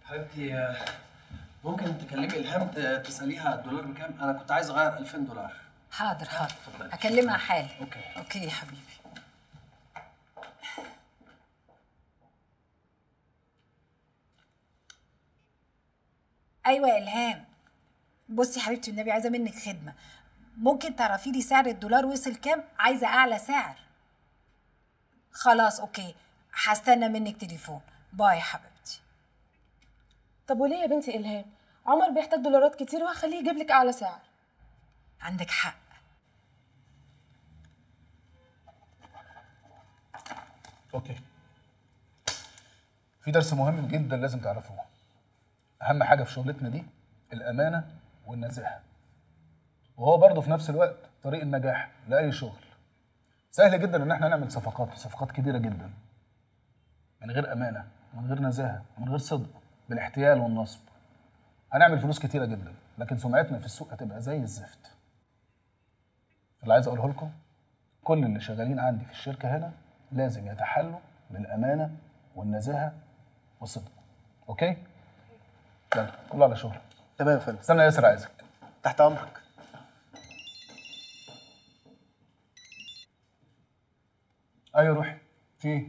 حبيبتي آه، ممكن تكلمي الهام ت- تساليها الدولار بكام انا كنت عايز اغير 2000 دولار حاضر حاضر اتفضلي. اكلمها حالا اوكي اوكي يا حبيبي ايوه يا الهام بصي يا حبيبتي النبي عايزه منك خدمه ممكن تعرفي لي سعر الدولار وصل كام عايزه اعلى سعر خلاص اوكي هستنى منك تليفون باي يا حبيبتي طب وليه يا بنتي الهام عمر بيحتاج دولارات كتير وهخليه يجيب لك اعلى سعر عندك حق اوكي في درس مهم جدا لازم تعرفوه اهم حاجه في شغلتنا دي الامانه والنزاهه وهو برضه في نفس الوقت طريق النجاح لاي شغل سهل جدا ان احنا نعمل صفقات صفقات كبيره جدا من غير امانه من غير نزاهه من غير صدق بالاحتيال والنصب هنعمل فلوس كتيره جدا لكن سمعتنا في السوق هتبقى زي الزفت اللي عايز اقوله لكم كل اللي شغالين عندي في الشركه هنا لازم يتحلوا بالامانه والنزاهه والصدق اوكي يلا كله على شغل تمام يا فندم استنى ياسر عايزك تحت امرك ايوه روحي في ايه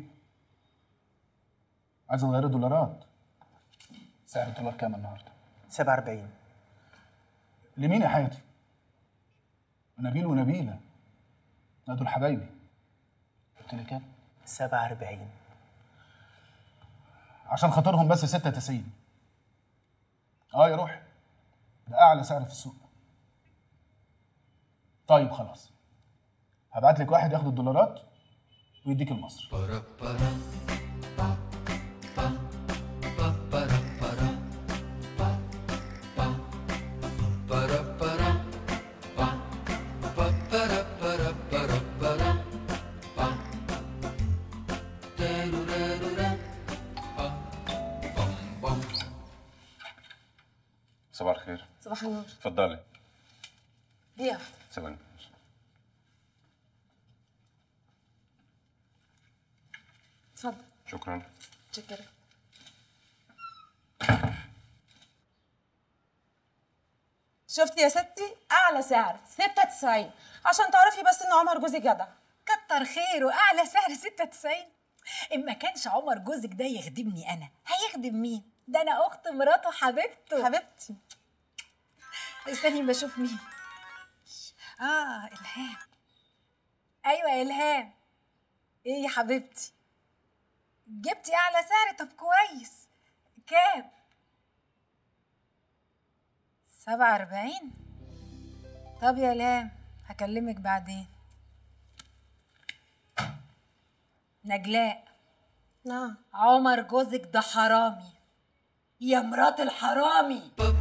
عايز تغيري دولارات سعر الدولار كام النهارده 47 لمين يا حياتي نبيل ونبيله لا دول حبايبي قلت لي كام 47 عشان خاطرهم بس 96 اه يا روحي ده اعلى سعر في السوق طيب خلاص هبعت لك واحد ياخد الدولارات ويديك المصري صباح الخير صباح النور اتفضلي دي واحدة ثواني اتفضل شكرا شكرا شفتي يا ستي اعلى سعر 96 عشان تعرفي بس ان عمر جوزي جدع كتر خيره اعلى سعر 96 ان ما كانش عمر جوزك ده يخدمني انا هيخدم مين ده انا اخت مراته حبيبته حبيبتي استني بشوف مين اه الهام ايوه يا الهام ايه يا حبيبتي جبتي اعلى سعر طب كويس كام سبعة وأربعين طب يا الهام هكلمك بعدين نجلاء نعم عمر جوزك ده حرامي يا مرات الحرامي